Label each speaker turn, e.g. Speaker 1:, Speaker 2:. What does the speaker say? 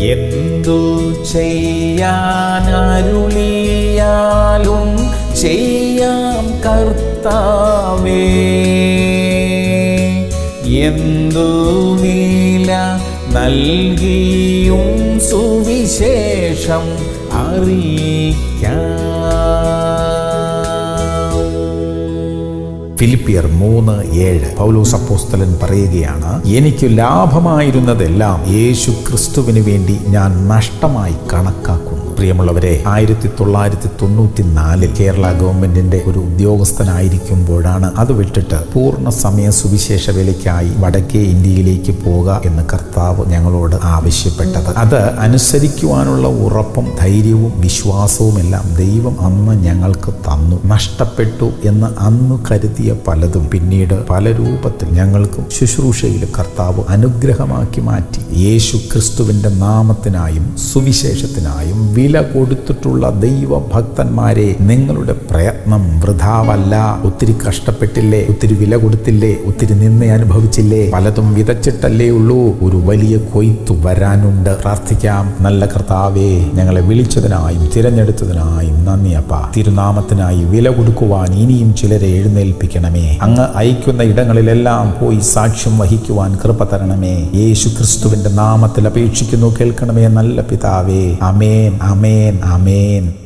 Speaker 1: എന്തു ചെയ്യാനരുളിയാലും ചെയ്യാം കർത്താവേ എന്തു വില നൽകിയും സുവിശേഷം അറിയിക്കാം ഫിലിപ്പിയർ മൂന്ന് ഏഴ് പൗലോസ് അപ്പോസ്തലൻ പറയുകയാണ് എനിക്ക് ലാഭമായിരുന്നതെല്ലാം യേശു ക്രിസ്തുവിന് വേണ്ടി ഞാൻ നഷ്ടമായി കണക്കാക്കുന്നു പ്രിയമുള്ളവരെ ആയിരത്തി തൊള്ളായിരത്തി തൊണ്ണൂറ്റി നാലിൽ കേരള ഗവൺമെന്റിന്റെ ഒരു ഉദ്യോഗസ്ഥനായിരിക്കുമ്പോഴാണ് അത് വിട്ടിട്ട് പൂർണ്ണ സമയ സുവിശേഷ വേലയ്ക്കായി വടക്കേ ഇന്ത്യയിലേക്ക് പോക എന്ന് കർത്താവ് ഞങ്ങളോട് ആവശ്യപ്പെട്ടത് അത് അനുസരിക്കുവാനുള്ള ഉറപ്പും ധൈര്യവും വിശ്വാസവും എല്ലാം ദൈവം അന്ന് ഞങ്ങൾക്ക് തന്നു നഷ്ടപ്പെട്ടു എന്ന് അന്ന് കരുതിയ പലതും പിന്നീട് പല രൂപത്തിൽ ഞങ്ങൾക്കും ശുശ്രൂഷയിൽ കർത്താവ് അനുഗ്രഹമാക്കി മാറ്റി യേശു ക്രിസ്തുവിന്റെ നാമത്തിനായും സുവിശേഷത്തിനായും വില കൊടുത്തിട്ടുള്ള ദൈവഭക്തന്മാരെ നിങ്ങളുടെ പ്രയത്നം വൃഥാവല്ല ഒത്തിരി കഷ്ടപ്പെട്ടില്ലേ ഒത്തിരി വില കൊടുത്തില്ലേ ഒത്തിരി നിന്ന അനുഭവിച്ചില്ലേ പലതും വിതച്ചിട്ടല്ലേ ഉള്ളൂ ഒരു വലിയ കൊയ്ത്തു വരാനുണ്ട് പ്രാർത്ഥിക്കാം നല്ല കർത്താവേ ഞങ്ങളെ വിളിച്ചതിനായും തിരഞ്ഞെടുത്തതിനായും നന്ദി അപ്പ തിരുനാമത്തിനായി വില കൊടുക്കുവാൻ ഇനിയും ചിലരെ എഴുന്നേൽപ്പിക്കണമേ അങ്ങ് അയക്കുന്ന ഇടങ്ങളിലെല്ലാം പോയി സാക്ഷ്യം വഹിക്കുവാൻ കൃപ തരണമേ യേശു ക്രിസ്തുവിന്റെ നാമത്തിൽ അപേക്ഷിക്കുന്നു കേൾക്കണമേ നല്ല പിതാവേ അമേൻ അമേൻ അമേൻ